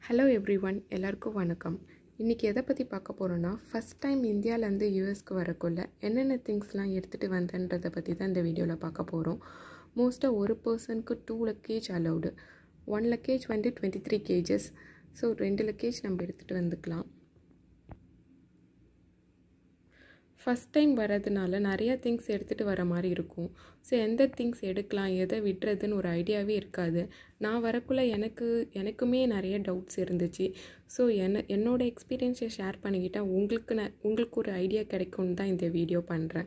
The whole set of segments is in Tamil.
ஹலோ எவ்ரி ஒன் எல்லாருக்கும் வணக்கம் இன்றைக்கி எதை பற்றி பார்க்க போகிறோன்னா ஃபஸ்ட் டைம் இந்தியாவிலேருந்து யூஎஸ்க்கு வரக்குள்ள என்னென்ன திங்ஸ்லாம் எடுத்துகிட்டு வந்தேன்றதை பற்றி தான் இந்த வீடியோவில் பார்க்க போகிறோம் மோஸ்ட்டாக ஒரு பர்சனுக்கு two luggage allowed one luggage வந்து டுவெண்ட்டி த்ரீ கேஜஸ் ஸோ ரெண்டு லக்கேஜ் நம்ம எடுத்துகிட்டு வந்துக்கலாம் ஃபஸ்ட் டைம் வரதுனால நிறையா திங்ஸ் எடுத்துகிட்டு வர மாதிரி இருக்கும் ஸோ எந்த திங்ஸ் எடுக்கலாம் எதை விடுறதுன்னு ஒரு ஐடியாவே இருக்காது நான் வரக்குள்ளே எனக்கு எனக்குமே நிறைய டவுட்ஸ் இருந்துச்சு ஸோ என்ன என்னோடய எக்ஸ்பீரியன்ஸை ஷேர் பண்ணிக்கிட்டால் உங்களுக்கு ந உங்களுக்கு ஒரு ஐடியா கிடைக்கும்னு தான் இந்த வீடியோ பண்ணுறேன்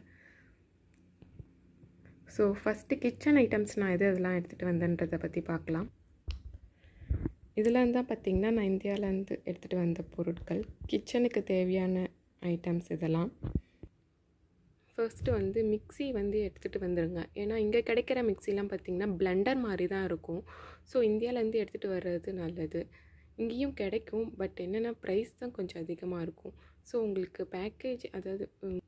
ஸோ ஃபஸ்ட்டு கிச்சன் ஐட்டம்ஸ் நான் எது இதெல்லாம் எடுத்துகிட்டு வந்தேன்றதை பற்றி பார்க்கலாம் இதெல்லாம் தான் பார்த்திங்கன்னா நான் இந்தியாவிலேருந்து எடுத்துகிட்டு வந்த பொருட்கள் கிச்சனுக்கு தேவையான ஐட்டம்ஸ் இதெல்லாம் ஃபர்ஸ்ட்டு வந்து மிக்ஸி வந்து எடுத்துகிட்டு வந்துடுங்க ஏன்னா இங்கே கிடைக்கிற மிக்ஸிலாம் பார்த்திங்கன்னா பிளெண்டர் மாதிரி தான் இருக்கும் ஸோ இந்தியாவிலேருந்து எடுத்துகிட்டு வர்றது நல்லது இங்கேயும் கிடைக்கும் பட் என்னென்னா ப்ரைஸ் தான் கொஞ்சம் அதிகமாக இருக்கும் ஸோ உங்களுக்கு பேக்கேஜ் அதாவது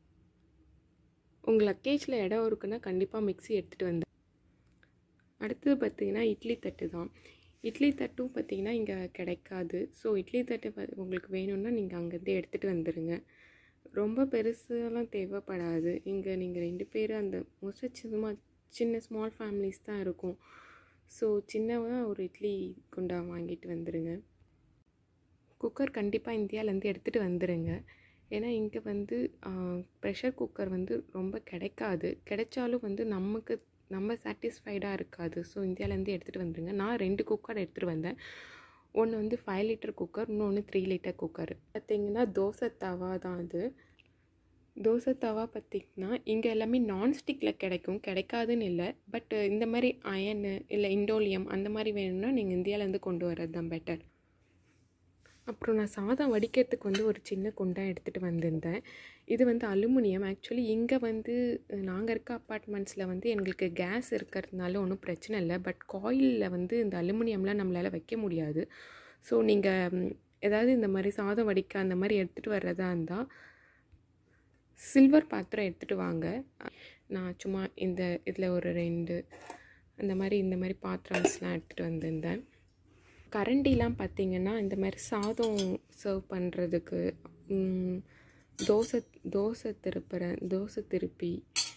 உங்கள் லக்கேஜில் இடம் இருக்குன்னா கண்டிப்பாக மிக்ஸி எடுத்துகிட்டு வந்து அடுத்தது பார்த்திங்கன்னா இட்லி தட்டு தான் இட்லி தட்டும் பார்த்திங்கன்னா இங்கே கிடைக்காது ஸோ இட்லி தட்டு உங்களுக்கு வேணும்னா நீங்கள் அங்கேருந்து எடுத்துகிட்டு வந்துடுங்க ரொம்ப பெருசெல்லாம் தேவைப்படாது இங்கே நீங்கள் ரெண்டு பேர் அந்த மோஸ்ட்டாக சும்மா சின்ன ஸ்மால் ஃபேமிலிஸ் தான் இருக்கும் ஸோ சின்னவங்க ஒரு இட்லி குண்டா வாங்கிட்டு வந்துடுங்க குக்கர் கண்டிப்பாக இந்தியாவிலேருந்து எடுத்துகிட்டு வந்துடுங்க ஏன்னா இங்கே வந்து ப்ரெஷர் குக்கர் வந்து ரொம்ப கிடைக்காது கிடைச்சாலும் வந்து நமக்கு நம்ம சாட்டிஸ்ஃபைடாக இருக்காது ஸோ இந்தியாவிலேருந்து எடுத்துகிட்டு வந்துடுங்க நான் ரெண்டு குக்கர் எடுத்துகிட்டு வந்தேன் ஒன்று வந்து ஃபைவ் லிட்டர் குக்கர் இன்னொன்று த்ரீ லிட்டர் குக்கர் பார்த்திங்கன்னா தோசை தவா தான் அது தோசை தவா பார்த்திங்கன்னா இங்கே எல்லாமே நான்ஸ்டிக்கில் கிடைக்கும் கிடைக்காதுன்னு இல்லை பட் இந்த மாதிரி அயனு இல்லை இண்டோலியம் அந்த மாதிரி வேணும்னா நீங்கள் இந்தியாவிலேருந்து கொண்டு வர்றது தான் பெட்டர் அப்புறம் நான் சாதம் வடிக்கிறதுக்கு வந்து ஒரு சின்ன குண்டா எடுத்துகிட்டு வந்திருந்தேன் இது வந்து அலுமினியம் ஆக்சுவலி இங்கே வந்து நாங்கள் இருக்க அப்பார்ட்மெண்ட்ஸில் வந்து எங்களுக்கு கேஸ் இருக்கிறதுனால ஒன்றும் பிரச்சனை இல்லை பட் காயிலில் வந்து இந்த அலுமினியம்லாம் நம்மளால் வைக்க முடியாது ஸோ நீங்கள் ஏதாவது இந்த மாதிரி சாதம் வடிக்க அந்த மாதிரி எடுத்துகிட்டு வர்றதா இருந்தால் சில்வர் பாத்திரம் எடுத்துகிட்டு வாங்க நான் சும்மா இந்த இதில் ஒரு ரெண்டு அந்த மாதிரி இந்த மாதிரி பாத்திரம்ஸ்லாம் எடுத்துகிட்டு வந்திருந்தேன் கரண்டிலாம் பார்த்திங்கன்னா இந்த மாதிரி சாதம் சர்வ் பண்ணுறதுக்கு தோசை தோசை திருப்புற தோசை திருப்பி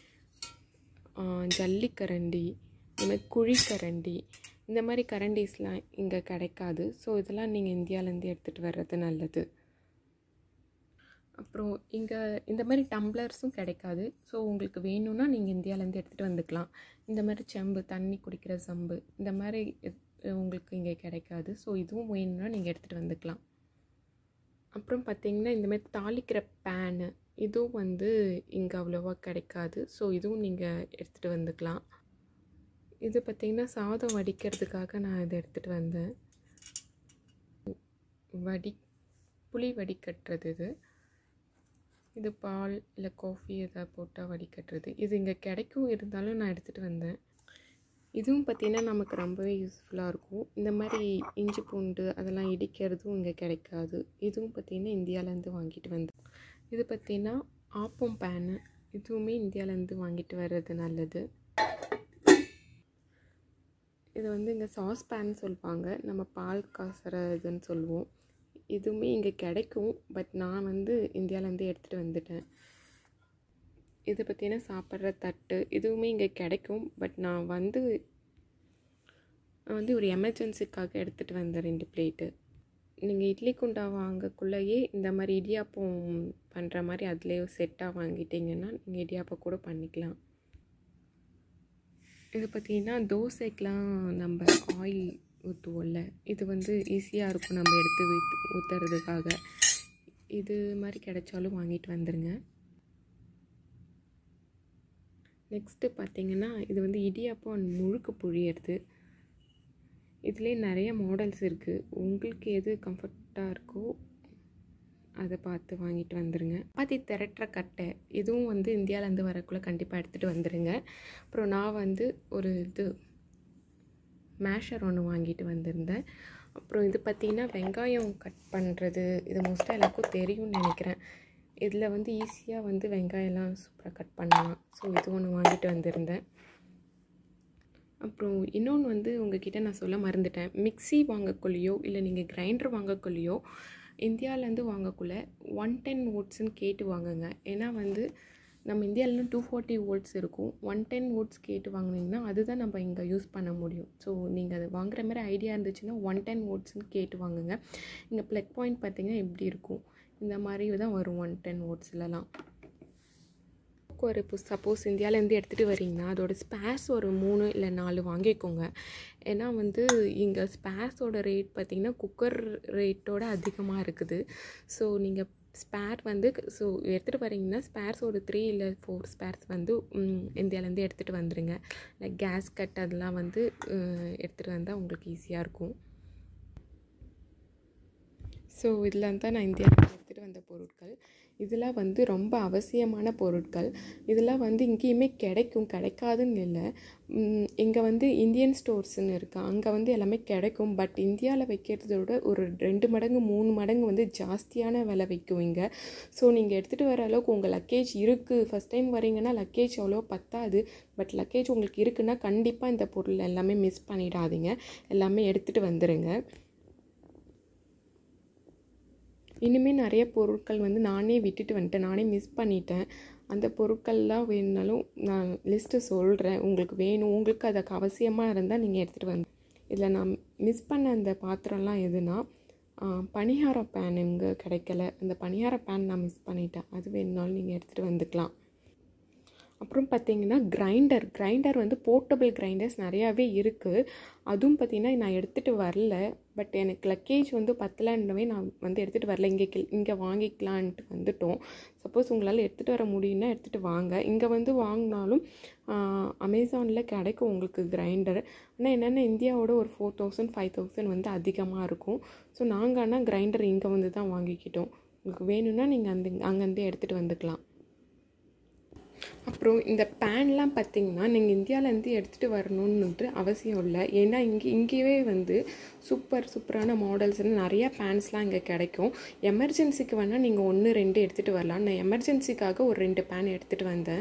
ஜல்லிக்கரண்டி இந்த மாதிரி குழிக்கரண்டி இந்த மாதிரி கரண்டிஸ்லாம் இங்கே கிடைக்காது ஸோ இதெல்லாம் நீங்கள் இந்தியாவிலேருந்து எடுத்துகிட்டு வர்றது நல்லது அப்புறம் இங்கே இந்த மாதிரி டம்ளர்ஸும் கிடைக்காது ஸோ உங்களுக்கு வேணும்னா நீங்கள் இந்தியாவிலேருந்து எடுத்துகிட்டு வந்துக்கலாம் இந்த மாதிரி செம்பு தண்ணி குடிக்கிற சம்பு இந்த மாதிரி உங்களுக்கு இங்கே கிடைக்காது ஸோ இதுவும் வேணும்னா நீங்கள் எடுத்துகிட்டு வந்துக்கலாம் அப்புறம் பார்த்திங்கன்னா இந்தமாதிரி தாளிக்கிற பேனு இதுவும் வந்து இங்கே அவ்வளோவா கிடைக்காது ஸோ இதுவும் நீங்கள் எடுத்துகிட்டு வந்துக்கலாம் இது பார்த்திங்கன்னா சாதம் வடிக்கிறதுக்காக நான் இதை எடுத்துகிட்டு வந்தேன் வடி புளி வடிகட்டுறது இது இது பால் இல்லை காஃபி எதாவது போட்டால் வடிகட்டுறது இது இங்கே கிடைக்கும் இருந்தாலும் நான் எடுத்துகிட்டு வந்தேன் இதுவும் பார்த்திங்கன்னா நமக்கு ரொம்பவே யூஸ்ஃபுல்லாக இருக்கும் இந்த மாதிரி இஞ்சி பூண்டு அதெல்லாம் இடிக்கிறதும் இங்கே கிடைக்காது இதுவும் பார்த்திங்கன்னா இந்தியாவிலேருந்து வாங்கிட்டு வந்து இது பார்த்திங்கன்னா ஆப்பம் பேனு இதுவுமே இந்தியாவிலேருந்து வாங்கிட்டு வர்றது நல்லது இது வந்து இங்கே சாஸ் பேன் சொல்லுவாங்க நம்ம பால் காசுற இதுன்னு சொல்லுவோம் இதுவுமே இங்கே கிடைக்கும் பட் நான் வந்து இந்தியாவிலேருந்து எடுத்துகிட்டு வந்துட்டேன் இது பார்த்திங்கன்னா சாப்பிட்ற தட்டு இதுவுமே இங்கே கிடைக்கும் பட் நான் வந்து வந்து ஒரு எமர்ஜென்சிக்காக எடுத்துகிட்டு வந்தேன் ரெண்டு பிளேட்டு நீங்கள் இட்லி குண்டா வாங்கக்குள்ளேயே இந்த மாதிரி இடியாப்பம் பண்ணுற மாதிரி அதுலேயே செட்டாக வாங்கிட்டிங்கன்னா நீங்கள் இடியாப்பம் கூட பண்ணிக்கலாம் இது பார்த்திங்கன்னா தோசைக்கெலாம் நம்ம ஆயில் ஊற்றுவோம்ல இது வந்து ஈஸியாக இருக்கும் நம்ம எடுத்து ஊற்றுறதுக்காக இது மாதிரி கிடைச்சாலும் வாங்கிட்டு வந்துடுங்க நெக்ஸ்ட்டு பார்த்திங்கன்னா இது வந்து இடியாப்பம் முழுக்கு புழியறது இதுலேயே நிறைய மாடல்ஸ் இருக்குது உங்களுக்கு எது கம்ஃபர்ட்டாக இருக்கோ அதை பார்த்து வாங்கிட்டு வந்துடுங்க பாத்தி திரட்டுற கட்டை இதுவும் வந்து இந்தியாவிலேருந்து வரக்குள்ளே கண்டிப்பாக எடுத்துகிட்டு வந்துடுங்க அப்புறம் நான் வந்து ஒரு இது மேஷர் ஒன்று வாங்கிட்டு வந்திருந்தேன் அப்புறம் இது பார்த்திங்கன்னா வெங்காயம் கட் பண்ணுறது இது மோஸ்ட்டாக எல்லாருக்கும் தெரியும்னு நினைக்கிறேன் இதில் வந்து ஈஸியாக வந்து வெங்காயம்லாம் சூப்பராக கட் பண்ணலாம் ஸோ இது ஒன்று வாங்கிட்டு வந்திருந்தேன் அப்புறம் இன்னொன்று வந்து உங்ககிட்ட நான் சொல்ல மறந்துட்டேன் மிக்ஸி வாங்கக்குள்ளேயோ இல்லை நீங்கள் கிரைண்டர் வாங்கக்குள்ளேயோ இந்தியாவிலேருந்து வாங்கக்குள்ள ஒன் டென் வோட்ஸ்ன்னு கேட்டு வாங்குங்க ஏன்னா வந்து நம்ம இந்தியாவிலும் டூ ஃபார்ட்டி வோல்ட்ஸ் இருக்கும் ஒன் டென் வோல்ட்ஸ் கேட்டு வாங்குனீங்கன்னா அதுதான் நம்ம இங்கே யூஸ் பண்ண முடியும் ஸோ நீங்கள் அது வாங்குற மாதிரி ஐடியா இருந்துச்சுன்னா ஒன் டென் வோல்ட்ஸ்னு கேட்டு வாங்குங்க இங்கே ப்ளக் பாயிண்ட் பார்த்தீங்கன்னா எப்படி இருக்கும் இந்த மாதிரி தான் வரும் ஒன் டென் வோல்ட்ஸ்லலாம் ஒரு இப்போ சப்போஸ் இந்தியாவிலேருந்து எடுத்துகிட்டு வரீங்கன்னா அதோட ஸ்பேர்ஸ் ஒரு மூணு இல்லை நாலு வாங்கிக்கோங்க ஏன்னா வந்து இங்கே ஸ்பேர்ஸோட ரேட் பார்த்திங்கன்னா குக்கர் ரேட்டோட அதிகமாக இருக்குது ஸோ நீங்கள் ஸ்பேர் வந்து ஸோ எடுத்துகிட்டு வரீங்கன்னா ஸ்பேர்ஸ் ஒரு த்ரீ இல்லை ஃபோர் ஸ்பேர்ஸ் வந்து இந்தியாவிலேருந்து எடுத்துகிட்டு வந்துடுங்க லைக் கேஸ் கட் அதெல்லாம் வந்து எடுத்துகிட்டு வந்தால் உங்களுக்கு ஈஸியாக இருக்கும் ஸோ இதில் தான் நான் இந்தியாவில் எடுத்துகிட்டு வந்த பொருட்கள் இதெல்லாம் வந்து ரொம்ப அவசியமான பொருட்கள் இதெல்லாம் வந்து இங்கேயுமே கிடைக்கும் கிடைக்காதுன்னு இல்லை இங்கே வந்து இந்தியன் ஸ்டோர்ஸ்னு இருக்குது அங்கே வந்து எல்லாமே கிடைக்கும் பட் இந்தியாவில் வைக்கிறதோட ஒரு ரெண்டு மடங்கு மூணு மடங்கு வந்து ஜாஸ்தியான விலை வைக்கும் இங்கே ஸோ நீங்கள் எடுத்துகிட்டு வர அளவுக்கு உங்கள் லக்கேஜ் இருக்குது ஃபஸ்ட் டைம் வரீங்கன்னா லக்கேஜ் அவ்வளோ பத்தாது பட் லக்கேஜ் உங்களுக்கு இருக்குன்னா கண்டிப்பாக இந்த பொருள் எல்லாமே மிஸ் பண்ணிடாதீங்க எல்லாமே எடுத்துகிட்டு வந்துடுங்க இனிமேல் நிறைய பொருட்கள் வந்து நானே விட்டுட்டு வந்துட்டேன் நானே மிஸ் பண்ணிட்டேன் அந்த பொருட்கள்லாம் வேணுனாலும் நான் லிஸ்ட்டு சொல்கிறேன் உங்களுக்கு வேணும் உங்களுக்கு அதுக்கு அவசியமாக இருந்தால் நீங்கள் எடுத்துகிட்டு வந்து இதில் நான் மிஸ் பண்ண அந்த பாத்திரம்லாம் எதுனா பணியார பேன் இங்கே கிடைக்கல அந்த பணியார பேன் நான் மிஸ் பண்ணிட்டேன் அது வேணுனாலும் நீங்கள் எடுத்துகிட்டு வந்துக்கலாம் அப்புறம் பார்த்திங்கன்னா கிரைண்டர் கிரைண்டர் வந்து போர்ட்டபிள் கிரைண்டர்ஸ் நிறையாவே இருக்குது அதுவும் பார்த்திங்கன்னா நான் எடுத்துகிட்டு வரல பட் எனக்கு லக்கேஜ் வந்து பத்தலன்னவே நான் வந்து எடுத்துகிட்டு வரல இங்கே இங்கே வாங்கிக்கலான்ட்டு வந்துட்டோம் சப்போஸ் உங்களால் எடுத்துகிட்டு வர முடியும்னா எடுத்துகிட்டு வாங்க இங்கே வந்து வாங்கினாலும் அமேசானில் கிடைக்கும் உங்களுக்கு கிரைண்டர் ஆனால் என்னென்னா இந்தியாவோட ஒரு ஃபோர் தௌசண்ட் ஃபைவ் தௌசண்ட் வந்து அதிகமாக இருக்கும் ஸோ நாங்கள் ஆனால் கிரைண்டர் இங்கே வந்து தான் வாங்கிக்கிட்டோம் உங்களுக்கு வேணும்னா நீங்கள் அந்த அங்கேருந்தே எடுத்துகிட்டு வந்துக்கலாம் அப்புறம் இந்த பேன்லாம் பார்த்திங்கன்னா நீங்கள் இந்தியாவிலேருந்து எடுத்துகிட்டு வரணுன்னுட்டு அவசியம் இல்லை ஏன்னா இங்கே இங்கேயே வந்து சூப்பர் சூப்பரான மாடல்ஸ்னு நிறையா பேன்ஸ்லாம் இங்கே கிடைக்கும் எமர்ஜென்சிக்கு வேணால் நீங்கள் ஒன்று ரெண்டு எடுத்துகிட்டு வரலாம் நான் எமர்ஜென்சிக்காக ஒரு ரெண்டு பேன் எடுத்துகிட்டு வந்தேன்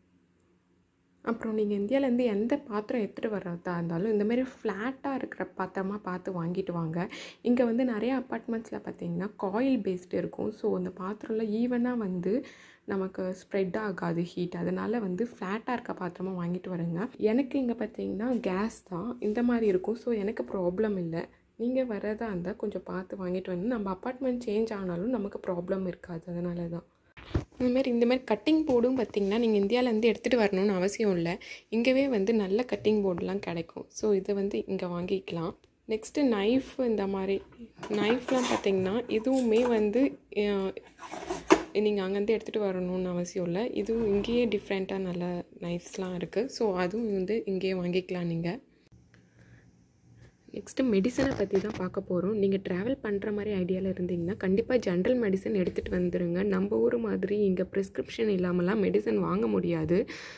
அப்புறம் நீங்கள் இந்தியாவிலேருந்து எந்த பாத்திரம் எடுத்துகிட்டு வர்றதா இருந்தாலும் இந்தமாரி ஃப்ளாட்டாக இருக்கிற பாத்திரமாக பார்த்து வாங்கிட்டு வாங்க இங்கே வந்து நிறைய அப்பார்ட்மெண்ட்ஸில் பார்த்தீங்கன்னா காயில் பேஸ்டு இருக்கும் ஸோ அந்த பாத்திரம்லாம் ஈவனாக வந்து நமக்கு ஸ்ப்ரெட் ஆகாது ஹீட் அதனால் வந்து ஃப்ளாட்டாக இருக்க பாத்திரமாக வாங்கிட்டு வரேங்க எனக்கு இங்கே பார்த்தீங்கன்னா கேஸ் தான் இந்த மாதிரி இருக்கும் ஸோ எனக்கு ப்ராப்ளம் இல்லை நீங்கள் வரதா இருந்தால் கொஞ்சம் பார்த்து வாங்கிட்டு வந்து நம்ம அப்பார்ட்மெண்ட் சேஞ்ச் ஆனாலும் நமக்கு ப்ராப்ளம் இருக்காது அதனால தான் இந்தமாரி இந்தமாரி கட்டிங் போர்டும் பார்த்திங்கன்னா நீங்கள் இந்தியாவிலேருந்து எடுத்துகிட்டு வரணும்னு அவசியம் இல்லை இங்கேவே வந்து நல்ல கட்டிங் போர்டெலாம் கிடைக்கும் ஸோ இதை வந்து இங்கே வாங்கிக்கலாம் நெக்ஸ்ட்டு நைஃப் இந்த மாதிரி நைஃப்லாம் பார்த்திங்கன்னா இதுவுமே வந்து நீங்கள் அங்கேருந்து எடுத்துகிட்டு வரணும்னு அவசியம் இல்லை இதுவும் இங்கேயே டிஃப்ரெண்ட்டாக நல்ல நைஃப்ஸ்லாம் இருக்குது ஸோ அதுவும் வந்து இங்கேயே வாங்கிக்கலாம் நீங்கள் நெக்ஸ்ட்டு மெடிசனை பற்றி தான் பார்க்க போகிறோம் நீங்கள் ட்ராவல் பண்ணுற மாதிரி ஐடியாவில் இருந்தீங்கன்னா கண்டிப்பாக ஜென்ரல் மெடிசன் எடுத்துகிட்டு வந்துடுங்க நம்ம ஊர் மாதிரி இங்கே ப்ரிஸ்கிரிப்ஷன் இல்லாமலாம் மெடிசன் வாங்க முடியாது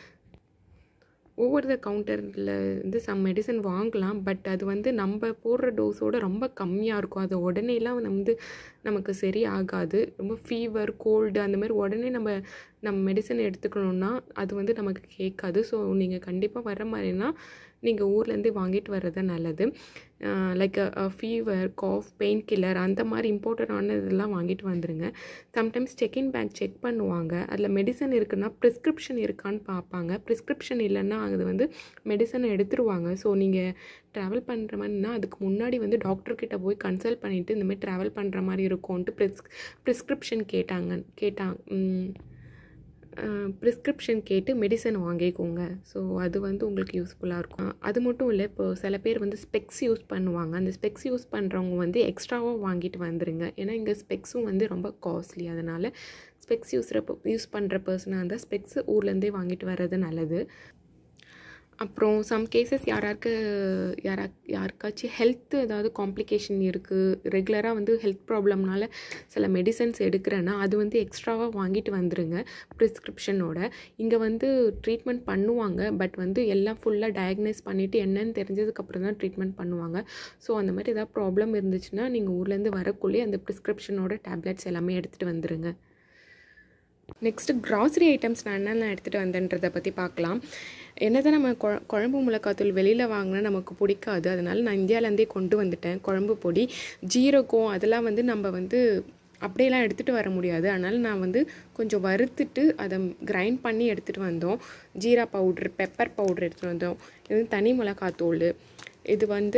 ஓவர் த கவுண்டரில் வந்து சம் மெடிசன் வாங்கலாம் பட் அது வந்து நம்ம போடுற டோஸோட ரொம்ப கம்மியாக இருக்கும் அது உடனேலாம் வந்து நமக்கு சரி ஆகாது ரொம்ப ஃபீவர் கோல்டு அந்த மாதிரி உடனே நம்ம நம்ம மெடிசன் எடுத்துக்கணுன்னா அது வந்து நமக்கு கேட்காது ஸோ நீங்கள் கண்டிப்பாக வர மாதிரினா நீங்கள் ஊர்லேருந்து வாங்கிட்டு வர்றது நல்லது like fever cough pain killer அந்த மாதிரி இம்பார்ட்டண்டான இதெல்லாம் வாங்கிட்டு வந்துடுங்க சம்டைம்ஸ் செக்இன் பேக் செக் பண்ணுவாங்க அதில் மெடிசன் இருக்குன்னா ப்ரிஸ்கிரிப்ஷன் இருக்கான்னு பார்ப்பாங்க ப்ரிஸ்கிரிப்ஷன் இல்லைன்னா அது வந்து மெடிசனை எடுத்துருவாங்க ஸோ நீங்கள் ட்ராவல் பண்ணுற மாதிரினா அதுக்கு முன்னாடி வந்து டாக்டர்கிட்ட போய் கன்சல்ட் பண்ணிவிட்டு இந்தமாதிரி ட்ராவல் பண்ணுற மாதிரி இருக்கும்ன்ட்டு ப்ரிஸ் ப்ரிஸ்கிரிப்ஷன் கேட்டாங்க கேட்டாங்க ப்ரிஸ்கிரிப்ஷன் கேட்டு மெடிசன் வாங்கிக்கோங்க ஸோ அது வந்து உங்களுக்கு யூஸ்ஃபுல்லாக இருக்கும் அது மட்டும் இல்லை இப்போ சில பேர் வந்து ஸ்பெக்ஸ் யூஸ் பண்ணுவாங்க அந்த ஸ்பெக்ஸ் யூஸ் பண்ணுறவங்க வந்து எக்ஸ்ட்ராவாக வாங்கிட்டு வந்துடுங்க ஏன்னா இங்கே ஸ்பெக்ஸும் வந்து ரொம்ப காஸ்ட்லி அதனால் ஸ்பெக்ஸ் யூஸ் யூஸ் பண்ணுற பர்சனாக இருந்தால் ஸ்பெக்ஸ் ஊர்லேருந்தே வாங்கிட்டு வர்றது நல்லது அப்புறம் சம் கேசஸ் யாராருக்கு யாரா யாருக்காச்சும் ஹெல்த் ஏதாவது காம்ப்ளிகேஷன் இருக்குது ரெகுலராக வந்து ஹெல்த் ப்ராப்ளம்னால சில மெடிசன்ஸ் எடுக்கிறேன்னா அது வந்து எக்ஸ்ட்ராவாக வாங்கிட்டு வந்துடுங்க ப்ரிஸ்கிரிப்ஷனோட இங்கே வந்து ட்ரீட்மெண்ட் பண்ணுவாங்க பட் வந்து எல்லாம் ஃபுல்லாக டயக்னைஸ் பண்ணிவிட்டு என்னன்னு தெரிஞ்சதுக்கப்புறம் தான் ட்ரீட்மெண்ட் பண்ணுவாங்க ஸோ அந்த மாதிரி ஏதாவது ப்ராப்ளம் இருந்துச்சுன்னா நீங்கள் ஊர்லேருந்து வரக்குள்ளே அந்த ப்ரிஸ்கிரிப்ஷனோட டேப்லெட்ஸ் எல்லாமே எடுத்துகிட்டு வந்துடுங்க நெக்ஸ்ட்டு க்ராசரி ஐட்டம்ஸ் நான் என்னென்ன எடுத்துகிட்டு வந்தேன்றதை பற்றி பார்க்கலாம் என்ன தான் நம்ம குழ குழம்பு மிளகாத்தூள் வெளியில் வாங்கினா நமக்கு பிடிக்காது அதனால் நான் இந்தியாவிலேருந்தே கொண்டு வந்துட்டேன் குழம்பு பொடி ஜீரகம் அதெல்லாம் வந்து நம்ம வந்து அப்படியெல்லாம் எடுத்துகிட்டு வர முடியாது அதனால் நான் வந்து கொஞ்சம் வறுத்துட்டு அதை கிரைண்ட் பண்ணி எடுத்துகிட்டு வந்தோம் ஜீரா பவுட்ரு பெப்பர் பவுட்ரு எடுத்துகிட்டு வந்தோம் இது வந்து தனி மிளகாத்தூள் இது வந்து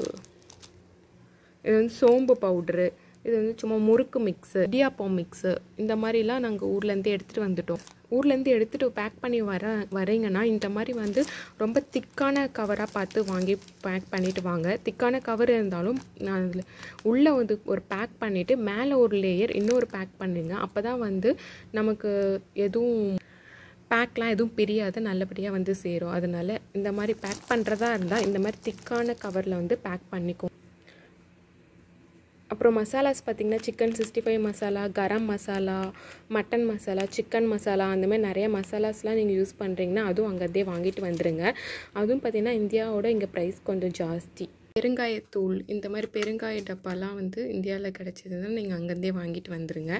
இது வந்து சோம்பு பவுட்ரு இது வந்து சும்மா முறுக்கு மிக்ஸு இடியாப்பம் மிக்ஸு இந்த மாதிரிலாம் நாங்கள் ஊர்லேருந்து எடுத்துகிட்டு வந்துட்டோம் ஊர்லேருந்து எடுத்துகிட்டு பேக் பண்ணி வர வரீங்கன்னா இந்த மாதிரி வந்து ரொம்ப திக்கான கவராக பார்த்து வாங்கி பேக் பண்ணிவிட்டு வாங்க திக்கான கவர் இருந்தாலும் நான் அதில் உள்ளே வந்து ஒரு பேக் பண்ணிவிட்டு மேலே ஒரு லேயர் இன்னொரு பேக் பண்ணுங்க அப்போ தான் வந்து நமக்கு எதுவும் பேக்லாம் எதுவும் பிரியாது நல்லபடியாக வந்து சேரும் அதனால் இந்த மாதிரி பேக் பண்ணுறதா இருந்தால் இந்த மாதிரி திக்கான கவரில் வந்து பேக் பண்ணிக்கோ அப்புறம் மசாலாஸ் பார்த்திங்கன்னா chicken sixty five masala garam masala mutton masala chicken masala அந்த மாதிரி நிறைய மசாலாஸ்லாம் நீங்கள் யூஸ் பண்ணுறீங்கன்னா அதுவும் அங்கேருந்தே வாங்கிட்டு வந்துடுங்க அதுவும் பார்த்திங்கன்னா இந்தியாவோட இங்கே ப்ரைஸ் கொஞ்சம் ஜாஸ்தி பெருங்காயத்தூள் இந்த மாதிரி பெருங்காய டப்பாலாம் வந்து இந்தியாவில் கிடச்சதுன்னா நீங்கள் அங்கேருந்தே வாங்கிட்டு வந்துடுங்க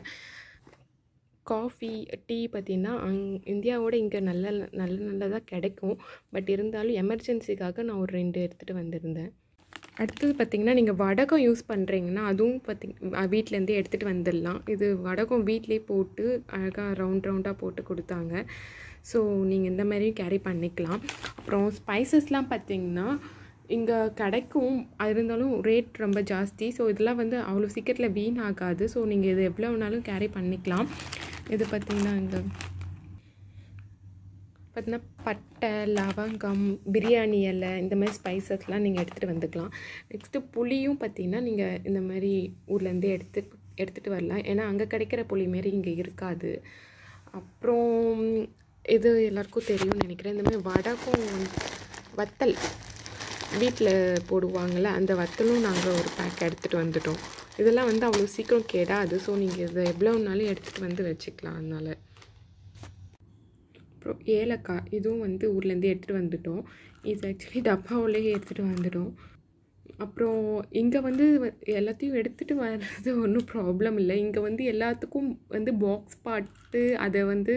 காஃபி டீ பார்த்திங்கன்னா அங் இந்தியாவோட இங்கே நல்ல நல்ல நல்லதாக கிடைக்கும் பட் இருந்தாலும் எமர்ஜென்சிக்காக நான் ஒரு ரெண்டு எடுத்துகிட்டு வந்திருந்தேன் அடுத்தது பார்த்திங்கன்னா நீங்கள் வடகம் யூஸ் பண்ணுறீங்கன்னா அதுவும் பார்த்திங் வீட்டிலேருந்தே எடுத்துகிட்டு வந்துடலாம் இது வடகம் வீட்லேயே போட்டு அழகாக ரவுண்ட் ரவுண்டாக போட்டு கொடுத்தாங்க ஸோ நீங்கள் இந்த மாதிரியும் கேரி பண்ணிக்கலாம் அப்புறம் ஸ்பைசஸ்லாம் பார்த்திங்கன்னா இங்கே கிடைக்கும் அது இருந்தாலும் ரேட் ரொம்ப ஜாஸ்தி ஸோ இதெல்லாம் வந்து அவ்வளோ சீக்கிரத்தில் வீண் ஆகாது ஸோ நீங்கள் இது எவ்வளோ வேணாலும் கேரி பண்ணிக்கலாம் இது பார்த்திங்கன்னா இந்த பார்த்தீங்கன்னா பட்டை லவங்கம் பிரியாணி இலை இந்த மாதிரி ஸ்பைசஸ்லாம் நீங்கள் எடுத்துகிட்டு வந்துக்கலாம் நெக்ஸ்ட்டு புளியும் பார்த்திங்கன்னா நீங்கள் இந்த மாதிரி ஊர்லேருந்தே எடுத்து எடுத்துகிட்டு வரலாம் ஏன்னா அங்கே கிடைக்கிற புளி மாரி இங்கே இருக்காது அப்புறம் இது எல்லாருக்கும் தெரியும்னு நினைக்கிறேன் இந்த மாதிரி வடகம் வத்தல் வீட்டில் போடுவாங்கள்ல அந்த வத்தலும் நாங்கள் ஒரு பேக் எடுத்துகிட்டு வந்துட்டோம் இதெல்லாம் வந்து அவ்வளோ சீக்கிரம் கெடாது ஸோ நீங்கள் இதை எவ்வளோனாலும் எடுத்துகிட்டு வந்து வச்சுக்கலாம் அதனால் அப்புறம் ஏலக்காய் இதுவும் வந்து ஊர்லேருந்து எடுத்துகிட்டு வந்துட்டோம் இது ஆக்சுவலி டப்பாவிலேயே எடுத்துகிட்டு வந்துட்டோம் அப்புறம் இங்கே வந்து எல்லாத்தையும் எடுத்துகிட்டு வர்றது ஒன்றும் ப்ராப்ளம் இல்லை இங்கே வந்து எல்லாத்துக்கும் வந்து பாக்ஸ் பாட்டு அதை வந்து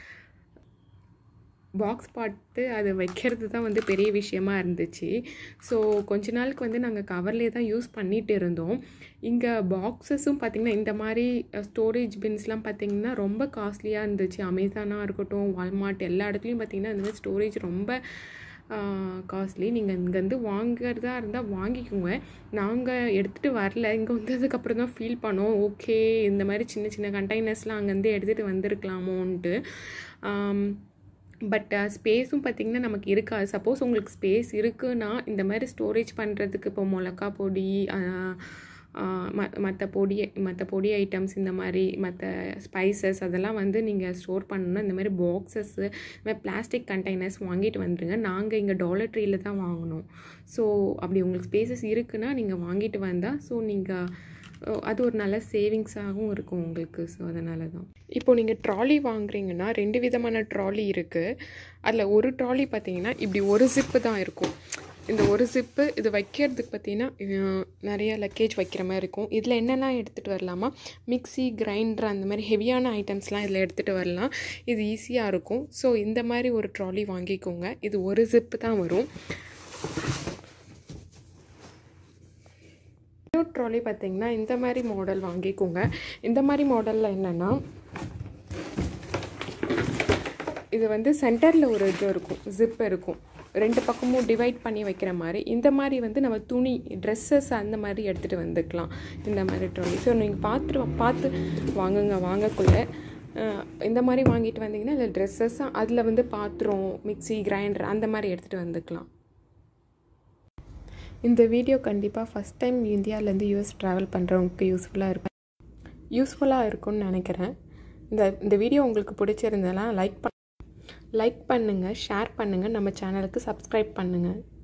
பாக்ஸ் பாட்டு அதை வைக்கிறது தான் வந்து பெரிய விஷயமா இருந்துச்சு ஸோ கொஞ்ச நாளுக்கு வந்து நாங்கள் கவர்லேயே தான் யூஸ் பண்ணிகிட்டு இருந்தோம் இங்கே பாக்ஸஸும் பார்த்திங்கன்னா இந்த மாதிரி ஸ்டோரேஜ் பின்ஸ்லாம் பார்த்திங்கன்னா ரொம்ப காஸ்ட்லியாக இருந்துச்சு அமேசானாக இருக்கட்டும் வால்மார்ட் எல்லா இடத்துலையும் பார்த்திங்கன்னா இந்த மாதிரி ஸ்டோரேஜ் ரொம்ப காஸ்ட்லி நீங்கள் இங்கேருந்து வாங்குறதா இருந்தால் வாங்கிக்கோங்க நாங்கள் எடுத்துகிட்டு வரல இங்கே வந்ததுக்கப்புறம் தான் ஃபீல் பண்ணோம் ஓகே இந்த மாதிரி சின்ன சின்ன கண்டெய்னர்ஸ்லாம் அங்கேருந்து எடுத்துகிட்டு வந்திருக்கலாமோன்ட்டு பட் ஸ்பேஸும் பார்த்திங்கன்னா நமக்கு இருக்காது சப்போஸ் உங்களுக்கு ஸ்பேஸ் இருக்குன்னா இந்த மாதிரி ஸ்டோரேஜ் பண்ணுறதுக்கு இப்போ மிளகா பொடி ம மற்ற பொடி மற்ற பொடி ஐட்டம்ஸ் இந்த மாதிரி மற்ற ஸ்பைசஸ் அதெல்லாம் வந்து நீங்கள் ஸ்டோர் பண்ணணும்னா இந்த மாதிரி பாக்ஸஸ்ஸு இந்த மாதிரி பிளாஸ்டிக் கண்டெய்னர்ஸ் வாங்கிட்டு வந்துடுங்க நாங்கள் இங்கே டாலர் ட்ரீயில் தான் வாங்கினோம் ஸோ அப்படி உங்களுக்கு ஸ்பேசஸ் இருக்குன்னா நீங்கள் வாங்கிட்டு வந்தால் ஸோ நீங்கள் அது ஒரு நல்ல சேவிங்ஸாகவும் இருக்கும் உங்களுக்கு ஸோ அதனால தான் இப்போ நீங்கள் ட்ராலி வாங்குறீங்கன்னா ரெண்டு விதமான ட்ராலி இருக்குது அதில் ஒரு ட்ராலி பார்த்தீங்கன்னா இப்படி ஒரு ஜிப்பு தான் இருக்கும் இந்த ஒரு ஜிப்பு இது வைக்கிறதுக்கு பார்த்தீங்கன்னா நிறைய லக்கேஜ் வைக்கிற மாதிரி இருக்கும் இதில் என்னெல்லாம் எடுத்துகிட்டு வரலாமா மிக்சி கிரைண்டர் அந்த மாதிரி ஹெவியான ஐட்டம்ஸ்லாம் இதில் எடுத்துகிட்டு வரலாம் இது ஈஸியாக இருக்கும் ஸோ இந்த மாதிரி ஒரு ட்ராலி வாங்கிக்கோங்க இது ஒரு ஜிப்பு தான் வரும் இன்னொரு ட்ராலி பார்த்தீங்கன்னா இந்த மாதிரி மாடல் வாங்கிக்கோங்க இந்த மாதிரி மாடலில் என்னென்னா இது வந்து சென்டரில் ஒரு இது இருக்கும் ஜிப் இருக்கும் ரெண்டு பக்கமும் டிவைட் பண்ணி வைக்கிற மாதிரி இந்த மாதிரி வந்து நம்ம துணி ட்ரெஸ்ஸஸ் அந்த மாதிரி எடுத்துகிட்டு வந்துக்கலாம் இந்த மாதிரி ட்ராலி ஸோ நீங்கள் பார்த்து பார்த்து வாங்குங்க வாங்கக்குள்ளே இந்த மாதிரி வாங்கிட்டு வந்தீங்கன்னா இல்லை ட்ரெஸ்ஸஸ் அதில் வந்து பாத்திரம் மிக்சி கிரைண்டர் அந்த மாதிரி எடுத்துகிட்டு வந்துக்கலாம் இந்த வீடியோ கண்டிப்பாக ஃபஸ்ட் டைம் இந்தியாவிலேருந்து யூஎஸ் ட்ராவல் பண்ணுறவங்களுக்கு யூஸ்ஃபுல்லாக இருக்கும் யூஸ்ஃபுல்லாக இருக்கும்னு நினைக்கிறேன் இந்த இந்த வீடியோ உங்களுக்கு பிடிச்சிருந்தெல்லாம் லைக் பண் லைக் பண்ணுங்கள் ஷேர் பண்ணுங்கள் நம்ம சேனலுக்கு சப்ஸ்கிரைப் பண்ணுங்கள்